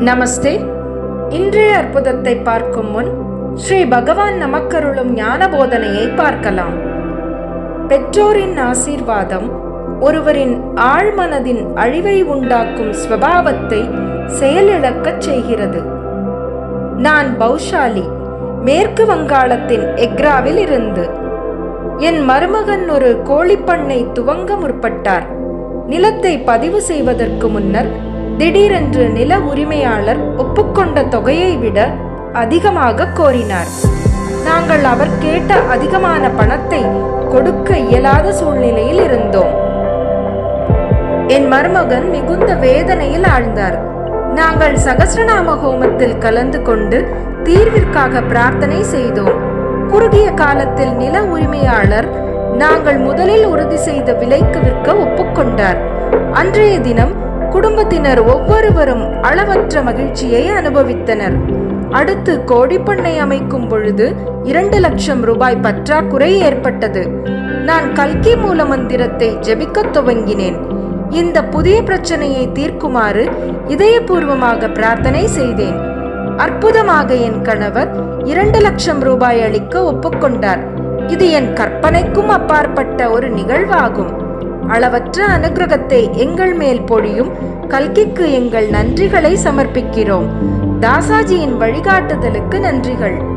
நமஸ்தே இன்றைய அற்புதத்தை பார்க்கும் முன் ஸ்ரீ பகவான் நமக்கருளும் ஞான போதனையை பார்க்கலாம் பெற்றோரின் ஆசீர்வாதம் ஒருவரின் ஆழ்மனதின் அழிவை உண்டாக்கும் ஸ்வபாவத்தை செயலிழக்கச் செய்கிறது நான் பௌஷாலி மேற்கு வங்காளத்தின் எக்ராவில் இருந்து என் மருமகன் ஒரு கோழிப்பண்ணை துவங்க முற்பட்டார் நிலத்தை பதிவு செய்வதற்கு முன்னர் திடீரென்று நில உரிமையாளர் ஒப்புக்கொண்ட தொகையை விட அதிகமாக கோரினார் நாங்கள் அவர் கேட்ட அதிகமான பணத்தை கொடுக்க இயலாத சூழ்நிலையில் இருந்தோம் என் மருமகன் மிகுந்த வேதனையில் ஆழ்ந்தார் நாங்கள் சகஸ்ரநாம ஹோமத்தில் கலந்து கொண்டு தீர்விற்காக பிரார்த்தனை செய்தோம் குறுகிய காலத்தில் நில உரிமையாளர் நாங்கள் முதலில் உறுதி செய்த விலைக்கு விற்க ஒப்புக்கொண்டார் அன்றைய தினம் குடும்பத்தினர் ஒவ்வொருவரும் அளவற்ற மகிழ்ச்சியை அனுபவித்தனர் அடுத்து கோடிப்பண்ணை அமைக்கும் பொழுது இரண்டு லட்சம் ரூபாய் பற்றாக்குறை ஏற்பட்டது நான் கல்கி மூல மந்திரத்தை ஜெபிக்கத் துவங்கினேன் இந்த புதிய பிரச்சனையை தீர்க்குமாறு இதயபூர்வமாக பிரார்த்தனை செய்தேன் அற்புதமாக என் கணவர் இரண்டு லட்சம் ரூபாய் அளிக்க ஒப்புக்கொண்டார் இது என் கற்பனைக்கும் அப்பாற்பட்ட ஒரு நிகழ்வாகும் அளவற்ற அனுகிரகத்தை எங்கள் மேல் பொழியும் கல்கிக்கு எங்கள் நன்றிகளை சமர்ப்பிக்கிறோம் தாசாஜியின் வழிகாட்டுதலுக்கு நன்றிகள்